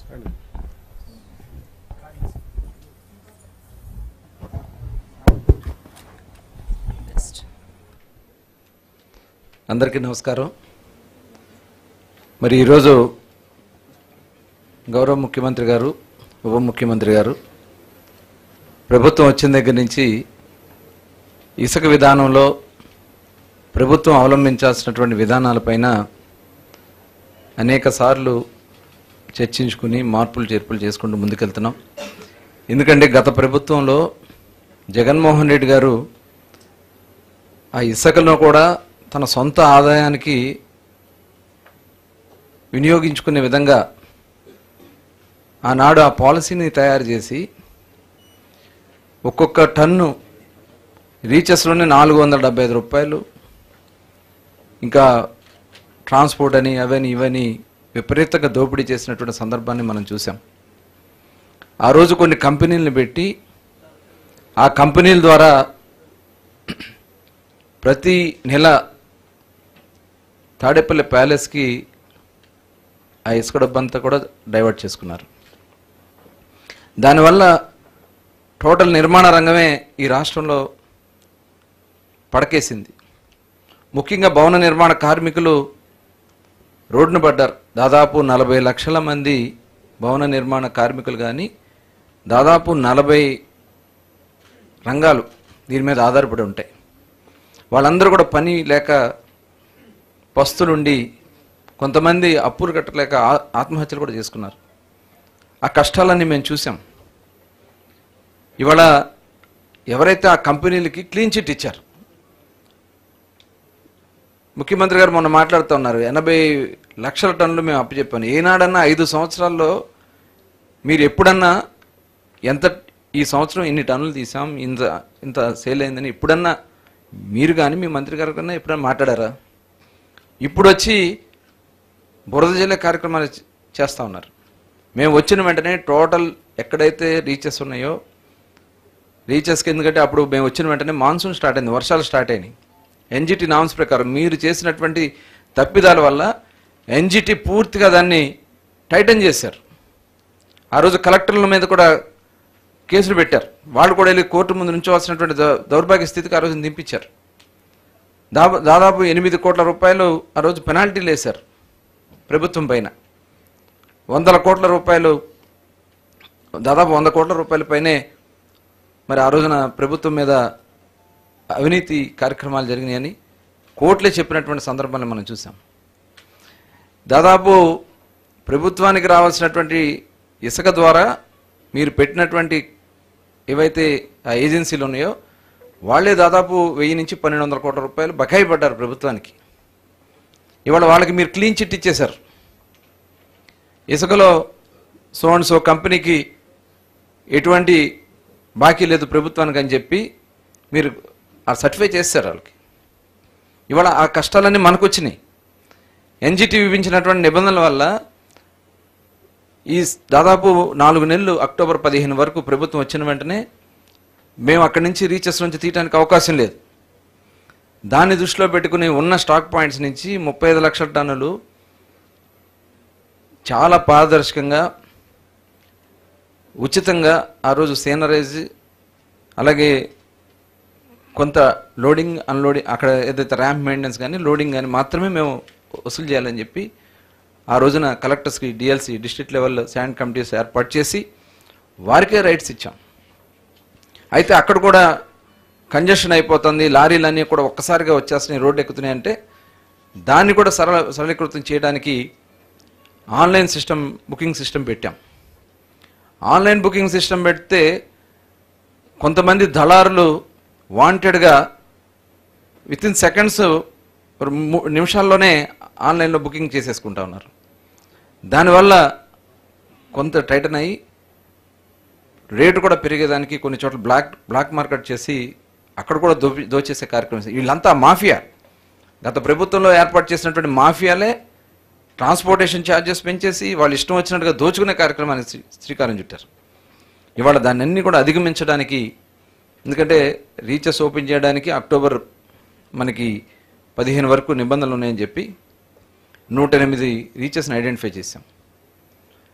అందరికీ నమస్కారం మరి ఈరోజు గౌరవ ముఖ్యమంత్రి గారు ఉప ముఖ్యమంత్రి గారు ప్రభుత్వం వచ్చిన దగ్గర నుంచి ఇసుక విధానంలో ప్రభుత్వం అవలంబించాల్సినటువంటి విధానాలపైన అనేక సార్లు చర్చించుకుని మార్పులు చేర్పులు చేసుకుంటూ ముందుకెళ్తున్నాం ఎందుకంటే గత ప్రభుత్వంలో జగన్మోహన్ రెడ్డి గారు ఆ ఇసుకను కూడా తన సొంత ఆదాయానికి వినియోగించుకునే విధంగా ఆనాడు ఆ పాలసీని తయారు చేసి ఒక్కొక్క టన్ను రీచెస్లోనే నాలుగు వందల డెబ్బై ఐదు రూపాయలు ఇంకా ట్రాన్స్పోర్ట్ అని అవని ఇవని విపరీతంగా దోపిడీ చేసినటువంటి సందర్భాన్ని మనం చూసాం ఆ రోజు కొన్ని కంపెనీలను పెట్టి ఆ కంపెనీల ద్వారా ప్రతి నెల తాడేపల్లి ప్యాలెస్కి ఆ ఇసుక డబ్బంతా కూడా డైవర్ట్ చేసుకున్నారు దానివల్ల టోటల్ నిర్మాణ రంగమే ఈ రాష్ట్రంలో పడకేసింది ముఖ్యంగా భవన నిర్మాణ కార్మికులు రోడ్డున పడ్డారు దాదాపు నలభై లక్షల మంది భవన నిర్మాణ కార్మికులు కానీ దాదాపు నలభై రంగాలు దీని మీద ఆధారపడి ఉంటాయి వాళ్ళందరూ కూడా పని లేక పస్తులుండి కొంతమంది అప్పులు కట్టలేక ఆ- ఆత్మహత్యలు కూడా చేసుకున్నారు ఆ కష్టాలన్నీ మేము చూసాం ఇవాళ ఎవరైతే ఆ కంపెనీలకి క్లీన్ చిట్ ఇచ్చారు ముఖ్యమంత్రి గారు మొన్న మాట్లాడుతూ ఉన్నారు ఎనభై లక్షల టన్నులు మేము అప్పచెప్పాను ఏనాడన్నా ఐదు సంవత్సరాల్లో మీరు ఎప్పుడన్నా ఎంత ఈ సంవత్సరం ఇన్ని టన్నులు తీసాం ఇంత ఇంత సేల్ అయిందని ఎప్పుడన్నా మీరు కానీ మీ మంత్రి గారు కన్నా ఎప్పుడన్నా మాట్లాడారా ఇప్పుడు వచ్చి బురద జల్లే కార్యక్రమాలు చే- చేస్తా ఉన్నారు మేము వచ్చిన వెంటనే టోటల్ ఎక్కడైతే రీచెస్ ఉన్నాయో రీచెస్కి ఎందుకంటే అప్పుడు మేము వచ్చిన వెంటనే మాన్సూన్ స్టార్ట్ అయింది వర్షాలు స్టార్ట్ అయినాయి ఎన్జిటి నామ్స్ ప్రకారం మీరు చేసినటువంటి తప్పిదాల వల్ల ఎన్జిటి పూర్తిగా దాన్ని టైటన్ చేశారు ఆ రోజు కలెక్టర్ల మీద కూడా కేసులు పెట్టారు వాళ్ళు కూడా వెళ్ళి కోర్టు ముందు నుంచోవాల్సినటువంటి దౌ- దౌర్భాగ్య స్థితికి ఆ రోజు దింపించారు దా- దాదాపు ఎనిమిది కోట్ల రూపాయలు ఆ రోజు పెనాల్టీలు వేశారు ప్రభుత్వం పైన వందల కోట్ల రూపాయలు దాదాపు వంద కోట్ల రూపాయల పైనే మరి ఆ రోజున ప్రభుత్వం మీద అవినీతి కార్యక్రమాలు జరిగినాయని కోర్టులే చెప్పినటువంటి సందర్భాన్ని మనం చూసాం దాదాపు ప్రభుత్వానికి రావాల్సినటువంటి ఇసుక ద్వారా మీరు పెట్టినటువంటి ఏవైతే ఆ ఏజెన్సీలు ఉన్నాయో వాళ్ళే దాదాపు వెయ్యి నుంచి పన్నెండు వందల కోట్ల రూపాయలు బకాయి పడ్డారు ప్రభుత్వానికి ఇవాళ వాళ్ళకి మీరు క్లీన్ చిట్ ఇచ్చేశారు ఇసుకలో సో అండ్ సో కంపెనీకి ఎటువంటి బాకీ లేదు ప్రభుత్వానికి అని చెప్పి మీరు ఆ సర్టిఫై చేస్తారు వాళ్ళకి ఇవాళ ఆ కష్టాలన్నీ మనకు వచ్చినాయి ఎన్జిటి విధించినటువంటి నిబంధనల వల్ల ఈ దాదాపు నాలుగు నెలలు అక్టోబర్ పదిహేను వరకు ప్రభుత్వం వచ్చిన వెంటనే మేము అక్కడి నుంచి రీచెస్ నుంచి తీయడానికి అవకాశం లేదు దాన్ని దృష్టిలో పెట్టుకుని ఉన్న స్టాక్ పాయింట్స్ నుంచి ముప్పై ఐదు లక్షల టన్నులు చాలా పారదర్శకంగా ఉచితంగా ఆ రోజు సేనరైజ్ అలాగే కొంత లోడింగ్ అన్లోడింగ్ అక్కడ ఏదైతే ర్యాంప్ మెయింటెనెన్స్ కానీ లోడింగ్ కానీ మాత్రమే మేము వసూలు చేయాలని చెప్పి ఆ రోజున కలెక్టర్స్కి DLC district level sand committees ఏర్పాటు చేసి వారికే రైట్స్ ఇచ్చాం అయితే అక్కడ కూడా కంజెషన్ అయిపోతుంది లారీలన్నీ కూడా ఒక్కసారిగా వచ్చేస్తున్నాయి రోడ్డు ఎక్కుతున్నాయి అంటే దాన్ని కూడా సరళ సరళీకృతం చేయడానికి ఆన్లైన్ సిస్టమ్ బుకింగ్ సిస్టమ్ పెట్టాం ఆన్లైన్ బుకింగ్ సిస్టమ్ పెడితే కొంతమంది దళారులు వాంటెడ్గా విత్ ఇన్ సెకండ్స్ నిమిషాల్లోనే ఆన్లైన్లో బుకింగ్ చేసేసుకుంటా ఉన్నారు దానివల్ల కొంత టైటన్ అయ్యి రేటు కూడా పెరిగేదానికి కొన్ని చోట్ల బ్లాక్ బ్లాక్ మార్కెట్ చేసి అక్కడ కూడా దోపి దోచేసే కార్యక్రమం చేశారు. వీళ్ళంతా మాఫియా గత ప్రభుత్వంలో ఏర్పాటు చేసినటువంటి మాఫియాలే ట్రాన్స్పోర్టేషన్ ఛార్జెస్ పెంచేసి వాళ్ళు ఇష్టం వచ్చినట్టుగా దోచుకునే కార్యక్రమాన్ని శ్రీ- శ్రీకారం చుట్టారు ఇవాళ దాన్ని అన్ని కూడా అధిగమించడానికి ఎందుకంటే రీచెస్ ఓపెన్ చేయడానికి అక్టోబర్ మనకి పదిహేను వరకు నిబంధనలు ఉన్నాయని చెప్పి నూట ఎనిమిది రీచెస్ని ఐడెంటిఫై చేశాం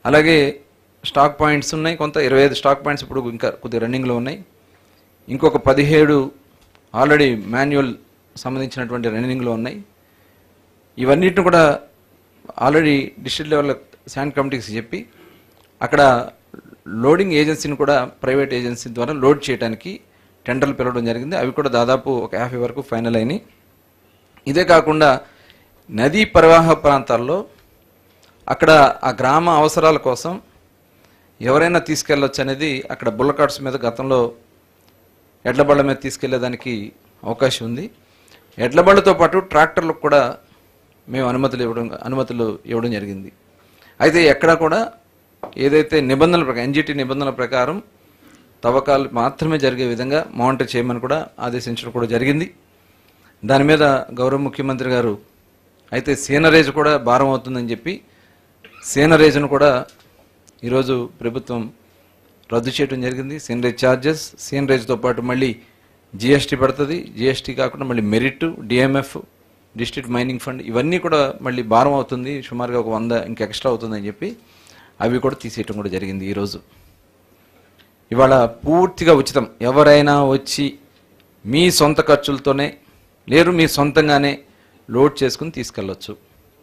అలాగే స్టాక్ పాయింట్స్ ఉన్నాయి కొంత ఇరవై ఐదు స్టాక్ పాయింట్స్ ఇప్పుడు ఇంకా కొద్దిగా రన్నింగ్లో ఉన్నాయి ఇంకొక పదిహేడు ఆల్రెడీ మాన్యువల్ సంబంధించినటువంటి రన్నింగ్లో ఉన్నాయి ఇవన్నిటిని కూడా ఆల్రెడీ డిస్ట్రిక్ట్ లెవెల్ శాండ్ కమిటీకి చెప్పి అక్కడ లోడింగ్ ఏజెన్సీని కూడా ప్రైవేట్ ఏజెన్సీ ద్వారా లోడ్ చేయడానికి టెండర్లు పిలవడం జరిగింది అవి కూడా దాదాపు ఒక యాభై వరకు ఫైనల్ అయినాయి ఇదే కాకుండా నదీ ప్రవాహ ప్రాంతాల్లో అక్కడ ఆ గ్రామ అవసరాల కోసం ఎవరైనా తీసుకెళ్ళొచ్చు అనేది అక్కడ బుల్లకాట్స్ మీద గతంలో ఎడ్ల బళ్ళ మీద తీసుకెళ్లేదానికి అవకాశం ఉంది ఎడ్ల బళ్ళతో పాటు ట్రాక్టర్లకు కూడా మేము అనుమతులు ఇవ్వడం అనుమతులు ఇవ్వడం జరిగింది అయితే ఎక్కడ కూడా ఏదైతే నిబంధనల ప్రకారం ఎన్జిటి నిబంధనల ప్రకారం తవ్వకాలు మాత్రమే జరిగే విధంగా మానిటర్ చేయమని కూడా ఆదేశించడం కూడా జరిగింది దాని మీద గౌరవ ముఖ్యమంత్రి గారు అయితే సీనరేజ్ కూడా భారం అవుతుందని చెప్పి సీనరేజ్ను కూడా ఈరోజు ప్రభుత్వం రద్దు చేయడం జరిగింది సీనరేజ్ ఛార్జెస్ సీనరేజ్తో పాటు మళ్ళీ జిఎస్టీ పడుతుంది జిఎస్టీ కాకుండా మళ్ళీ merit DMF district mining fund ఇవన్నీ కూడా మళ్ళీ భారం అవుతుంది సుమారుగా ఒక వంద ఇంకా ఎక్స్ట్రా అవుతుందని చెప్పి అవి కూడా తీసేయటం కూడా జరిగింది ఈరోజు ఇవాళ పూర్తిగా ఉచితం ఎవరైనా వచ్చి మీ సొంత ఖర్చులతోనే లేరు మీ సొంతంగానే లోడ్ చేసుకుని తీసుకెళ్ళొచ్చు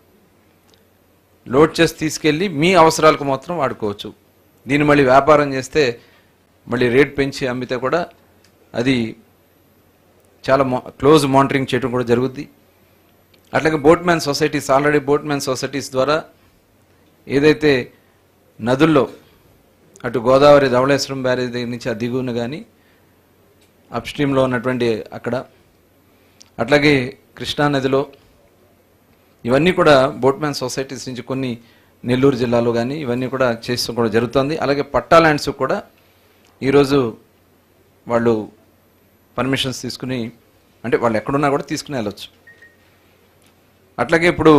లోడ్ చేసి తీసుకెళ్ళి మీ అవసరాలకు మాత్రం వాడుకోవచ్చు దీన్ని మళ్ళీ వ్యాపారం చేస్తే మళ్ళీ రేట్ పెంచి అమ్మితే కూడా అది చాలా మా క్లోజ్ మానిటరింగ్ చేయడం కూడా జరుగుద్ది అట్లాగే boatman societies already boatman societies ద్వారా ఏదైతే నదుల్లో అటు గోదావరి ధవళేశ్వరం బ్యారేజ్ దగ్గర నుంచి ఆ దిగువన కానీ అప్స్ట్రీమ్లో ఉన్నటువంటి అక్కడ అట్లాగే కృష్ణా నదిలో ఇవన్నీ కూడా బోట్మ్యాన్ సొసైటీస్ నుంచి కొన్ని నెల్లూరు జిల్లాలో కానీ ఇవన్నీ కూడా చేస్తూ కూడా జరుగుతుంది అలాగే పట్టా ల్యాండ్స్ కూడా ఈరోజు వాళ్ళు పర్మిషన్స్ తీసుకుని అంటే వాళ్ళు ఎక్కడున్నా కూడా తీసుకుని వెళ్ళొచ్చు అట్లాగే ఇప్పుడు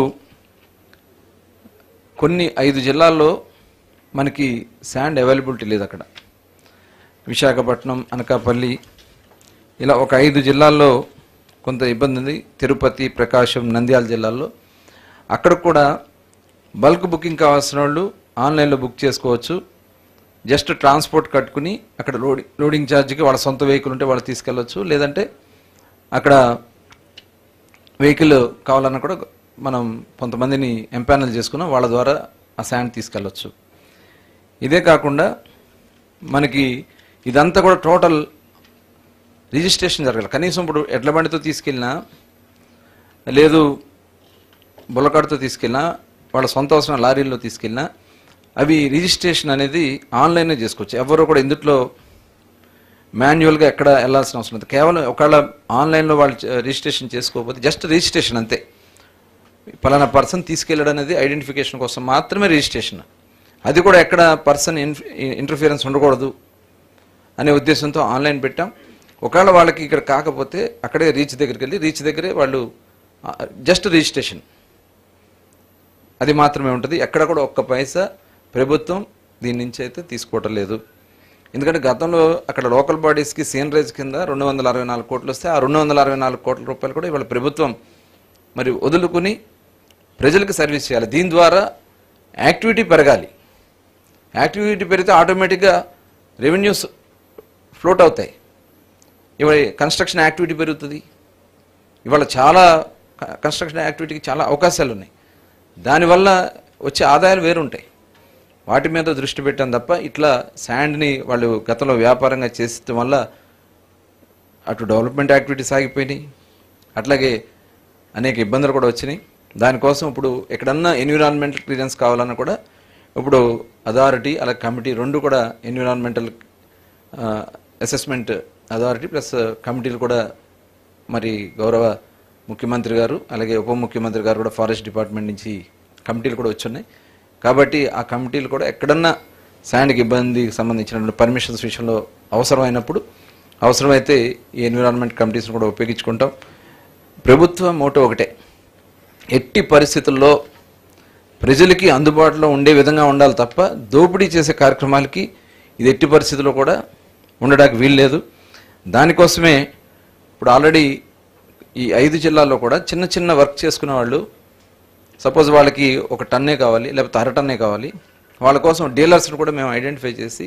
కొన్ని ఐదు జిల్లాల్లో మనకి శాండ్ అవైలబిలిటీ లేదు అక్కడ విశాఖపట్నం అనకాపల్లి ఇలా ఒక ఐదు జిల్లాల్లో కొంత ఇబ్బంది ఉంది తిరుపతి ప్రకాశం నంద్యాల జిల్లాల్లో అక్కడ కూడా బల్క్ బుకింగ్ కావాల్సిన వాళ్ళు ఆన్లైన్లో బుక్ చేసుకోవచ్చు జస్ట్ ట్రాన్స్పోర్ట్ కట్టుకుని అక్కడ లోడింగ్ లోడింగ్ ఛార్జ్కి వాళ్ళ సొంత వెహికల్ ఉంటే వాళ్ళు తీసుకెళ్ళొచ్చు లేదంటే అక్కడ వెహికల్ కావాలన్నా కూడా మనం కొంతమందిని ఎంపానల్ చేసుకున్నాం వాళ్ళ ద్వారా ఆ శాండ్ తీసుకెళ్ళొచ్చు ఇదే కాకుండా మనకి ఇదంతా కూడా టోటల్ రిజిస్ట్రేషన్ జరగాలి కనీసం ఇప్పుడు ఎడ్ల బండితో తీసుకెళ్ళినా లేదు బుల్లకాడుతో తీసుకెళ్ళినా వాళ్ళ సొంత అవసరం లారీల్లో తీసుకెళ్ళినా అవి రిజిస్ట్రేషన్ అనేది ఆన్లైన్లో చేసుకోవచ్చు ఎవరు కూడా ఇందుట్లో మాన్యువల్గా ఎక్కడ వెళ్ళాల్సిన అవసరం లేదు కేవలం ఒకవేళ ఆన్లైన్లో వాళ్ళు చ- రిజిస్ట్రేషన్ చేసుకోకపోతే జస్ట్ రిజిస్ట్రేషన్ అంతే పలానా పర్సన్ తీసుకెళ్ళడం అనేది ఐడెంటిఫికేషన్ కోసం మాత్రమే రిజిస్ట్రేషన్ అది కూడా ఎక్కడ పర్సన్ ఇంటర్ఫియరెన్స్ ఉండకూడదు అనే ఉద్దేశంతో ఆన్లైన్ పెట్టాం ఒకవేళ వాళ్ళకి ఇక్కడ కాకపోతే అక్కడే రీచ్ దగ్గరికి వెళ్ళి రీచ్ దగ్గరే వాళ్ళు జస్ట్ రిజిస్ట్రేషన్ అది మాత్రమే ఉంటుంది ఎక్కడ కూడా ఒక్క పైసా ప్రభుత్వం దీని నుంచి అయితే తీసుకోవటం లేదు ఎందుకంటే గతంలో అక్కడ లోకల్ బాడీస్కి సీనరేజ్ కింద రెండు వందల అరవై నాలుగు కోట్లు వస్తే ఆ రెండు వందల అరవై నాలుగు కోట్ల రూపాయలు కూడా ఇవాళ ప్రభుత్వం మరి వదులుకుని ప్రజలకు సర్వీస్ చేయాలి దీని ద్వారా యాక్టివిటీ పెరగాలి యాక్టివిటీ పెరిగితే ఆటోమేటిక్గా రెవెన్యూస్ ఫ్లోట్ అవుతాయి ఇవాళ కన్స్ట్రక్షన్ యాక్టివిటీ పెరుగుతుంది ఇవాళ చాలా క- కన్స్ట్రక్షన్ యాక్టివిటీకి చాలా అవకాశాలు ఉన్నాయి దానివల్ల వచ్చే ఆదాయాలు వేరుంటాయి వాటి మీద దృష్టి పెట్టాం తప్ప ఇట్లా శాండ్ని వాళ్ళు గతంలో వ్యాపారంగా చేసడం వల్ల అటు డెవలప్మెంట్ యాక్టివిటీస్ ఆగిపోయినాయి అట్లాగే అనేక ఇబ్బందులు కూడా వచ్చినాయి దానికోసం ఇప్పుడు ఎక్కడన్నా ఎన్విరాన్మెంటల్ క్లియరెన్స్ కావాలన్నా కూడా ఇప్పుడు అథారిటీ అలాగే కమిటీ రెండు కూడా ఎన్విరాన్మెంటల్ అసెస్మెంట్ అథారిటీ ప్లస్ కమిటీలు కూడా మరి గౌరవ ముఖ్యమంత్రి గారు అలాగే ఉప ముఖ్యమంత్రి గారు కూడా ఫారెస్ట్ డిపార్ట్మెంట్ నుంచి కమిటీలు కూడా వచ్చున్నాయి కాబట్టి ఆ కమిటీలు కూడా ఎక్కడన్నా శాండ్కి ఇబ్బందికి సంబంధించినటువంటి పర్మిషన్స్ విషయంలో అవసరమైనప్పుడు అవసరమైతే ఈ ఎన్విరాన్మెంట్ కమిటీస్ని కూడా ఉపయోగించుకుంటాం ప్రభుత్వం మోటో ఒకటే ఎట్టి పరిస్థితుల్లో ప్రజలకి అందుబాటులో ఉండే విధంగా ఉండాలి తప్ప దోపిడీ చేసే కార్యక్రమాలకి ఇది ఎట్టి పరిస్థితుల్లో కూడా ఉండడానికి వీల్లేదు దానికోసమే ఇప్పుడు ఆల్రెడీ ఈ ఐదు జిల్లాల్లో కూడా చిన్న చిన్న వర్క్ చేసుకునే వాళ్ళు సపోజ్ వాళ్ళకి ఒక టన్నే కావాలి లేకపోతే అర టన్నే కావాలి వాళ్ళ కోసం డీలర్స్ని కూడా మేము ఐడెంటిఫై చేసి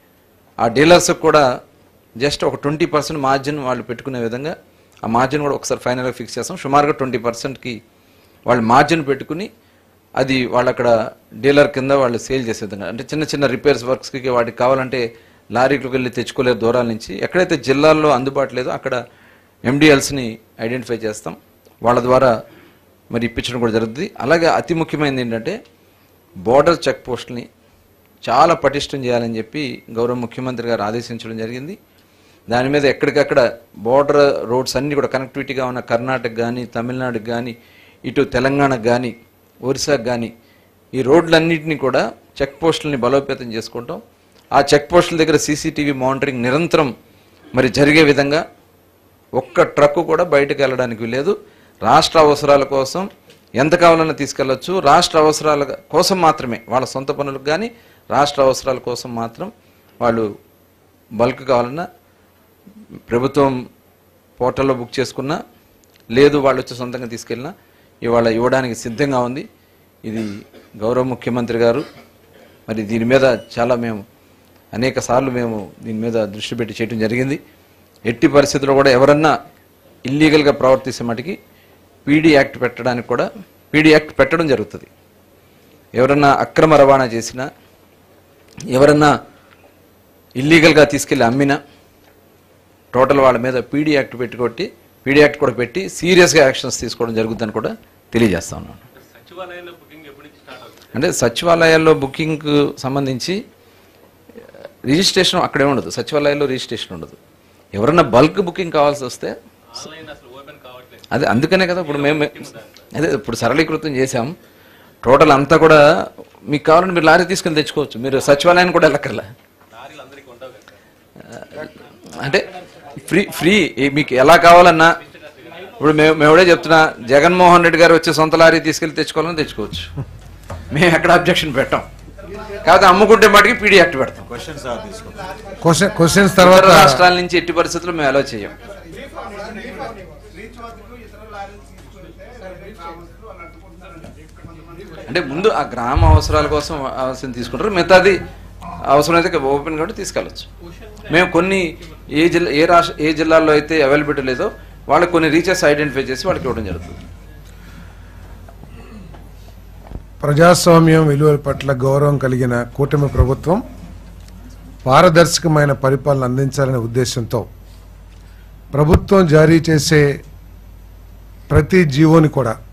ఆ డీలర్స్కి కూడా జస్ట్ ఒక ట్వంటీ పర్సెంట్ మార్జిన్ వాళ్ళు పెట్టుకునే విధంగా ఆ మార్జిన్ కూడా ఒకసారి ఫైనల్గా ఫిక్స్ చేస్తాం సుమారుగా ట్వంటీ పర్సెంట్కి వాళ్ళు మార్జిన్ పెట్టుకుని అది వాళ్ళు అక్కడ డీలర్ కింద వాళ్ళు సేల్ చేసే విధంగా అంటే చిన్న చిన్న రిపేర్స్ వర్క్స్కి వాటికి కావాలంటే లారీలకు వెళ్ళి తెచ్చుకోలేదు దూరాల నుంచి ఎక్కడైతే జిల్లాల్లో అందుబాటు లేదో అక్కడ ఎండిఎల్స్ని ఐడెంటిఫై చేస్తాం వాళ్ళ ద్వారా మరి ఇప్పించడం కూడా జరుగుతుంది అలాగే అతి ముఖ్యమైనది ఏంటంటే బోర్డర్ చెక్ పోస్ట్ని చాలా పటిష్టం చేయాలని చెప్పి గౌరవ ముఖ్యమంత్రి గారు ఆదేశించడం జరిగింది దాని మీద ఎక్కడికక్కడ బోర్డర్ రోడ్స్ అన్నీ కూడా కనెక్టివిటీగా ఉన్న కర్ణాటక కానీ తమిళనాడుకి కానీ ఇటు తెలంగాణకు కానీ ఒరిస్సాకు కానీ ఈ రోడ్లన్నింటినీ కూడా చెక్ పోస్టులని బలోపేతం చేసుకుంటాం ఆ చెక్ పోస్టుల దగ్గర సీసీటీవీ మానిటరింగ్ నిరంతరం మరి జరిగే విధంగా ఒక్క ట్రక్కు కూడా బయటకు వెళ్ళడానికి లేదు రాష్ట్ర అవసరాల కోసం ఎంత కావాలన్నా తీసుకెళ్ళొచ్చు రాష్ట్ర అవసరాల కోసం మాత్రమే వాళ్ళ సొంత పనులకు కానీ రాష్ట్ర అవసరాల కోసం మాత్రం వాళ్ళు బల్క్ కావాలన్నా ప్రభుత్వం పోర్టల్లో బుక్ చేసుకున్నా లేదు వాళ్ళు వచ్చి సొంతంగా తీసుకెళ్ళినా ఇవాళ ఇవ్వడానికి సిద్ధంగా ఉంది ఇది గౌరవ ముఖ్యమంత్రి గారు మరి దీని మీద చాలా మేము అనేక సార్లు మేము దీని మీద దృష్టి పెట్టి చేయడం జరిగింది ఎట్టి పరిస్థితుల్లో కూడా ఎవరన్నా ఇల్లీగల్గా ప్రవర్తిస్తే మటుకి పీడీ యాక్ట్ పెట్టడానికి కూడా పీడీ యాక్ట్ పెట్టడం జరుగుతుంది ఎవరన్నా అక్రమ రవాణా చేసినా ఎవరన్నా ఇల్లీగల్గా తీసుకెళ్ళి అమ్మినా టోటల్ వాళ్ళ మీద పీడీ యాక్ట్ పెట్టుకొట్టి పీడీ యాక్ట్ కూడా పెట్టి సీరియస్గా యాక్షన్స్ తీసుకోవడం జరుగుతుందని కూడా తెలియజేస్తా ఉన్నాను సచివాలయంలో బుకింగ్ ఎప్పటి నుంచి స్టార్ట్ అవుతుంది అంటే సచివాలయాల్లో బుకింగ్ సంబంధించి రిజిస్ట్రేషన్ అక్కడే ఉండదు సచివాలయాల్లో రిజిస్ట్రేషన్ ఉండదు ఎవరన్నా బల్క్ బుకింగ్ కావాల్సి వస్తే ఆన్లైన్ అసలు ఓపెన్ కావట్లేదు అదే అందుకనే కదా ఇప్పుడు మేము అదే ఇప్పుడు సరళీకృతం చేసాం టోటల్ అంతా కూడా మీకు కావాలంటే మీరు లారీ తీసుకుని తెచ్చుకోవచ్చు మీరు సచివాలయాన్ని కూడా వెళ్ళక్కర్లే లారీలు అందరికీ ఉండవు కదా సార్ అంటే ఫ్రీ ఫ్రీ ఈ మీకు ఎలా కావాలన్నా ఇప్పుడు మేము మేముడే చెప్తున్నా జగన్మోహన్ రెడ్డి గారు వచ్చి సొంత లారీ తీసుకెళ్ళి తెచ్చుకోవాలని తెచ్చుకోవచ్చు మేము ఎక్కడ అబ్జెక్షన్ పెట్టాం కాకపోతే అమ్ముకుంటే మటుకి పీడీ యాక్ట్ పెడతాం క్వశ్చన్స్ ఆ తీసుకుంటాం క్వశ్చన్ క్వశ్చన్స్ ఇతర తర్వాత రాష్ట్రాల నుంచి ఎట్టి పరిస్థితుల్లో మేము అలో చేయం అంటే ముందు ఆ గ్రామ అవసరాల కోసం అవసరం తీసుకుంటారు మిగతాది అవసరమైతే ఓపెన్ కాబట్టి తీసుకెళ్ళచ్చు మేము కొన్ని ఏ జిల్లా ఏ రాష్ట్ర ఏ జిల్లాల్లో అయితే అవైలబిలిటీ లేదో వాళ్ళకి కొన్ని రీచెస్ ఐడెంటిఫై చేసి వాళ్ళకి ఇవ్వడం జరుగుతుంది ప్రజాస్వామ్యం విలువల పట్ల గౌరవం కలిగిన కూటమి ప్రభుత్వం పారదర్శకమైన పరిపాలన అందించాలనే ఉద్దేశంతో ప్రభుత్వం జారీ చేసే ప్రతి జీవోని కూడా